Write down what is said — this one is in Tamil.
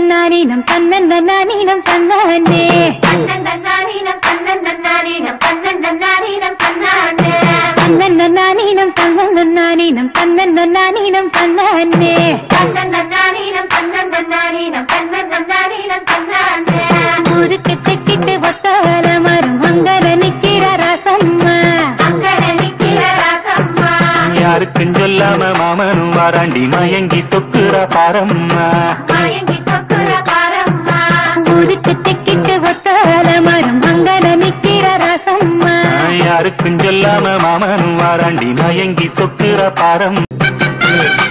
தன்னன்னானீனம் தன்னன்னானீனம் தன்னானே தன்னந்தன்னானீனம் தன்னந்தன்னானீனம் தன்னந்தன்னானீனம் தன்னானே தன்னன்னானீனம் தன்னன்னானீனம் தன்னன்னானீனம் தன்னானே தன்னந்தன்னானீனம் தன்னந்தன்னானீனம் தன்னந்தன்னானீனம் தன்னானே ஊருக்கு தெக்கிட்டு ஒத்தால மரம் அங்கர நிக்கிற ரசம்மா அங்கட நிக்கிற ராசம்மா யாருக்கும் சொல்லாம மாமனும் வாராண்டி மயங்கி சொக்குற பாரம்மா மயங்கி கொக்குற பாரம்மா ஊருக்கு தெக்கிட்டு ஒத்தால மரம் அங்கர நிக்கிற ரசம்மா யாருக்கும் சொல்லாம மாமனும் வாராண்டி மயங்கி சொக்குற பாரம்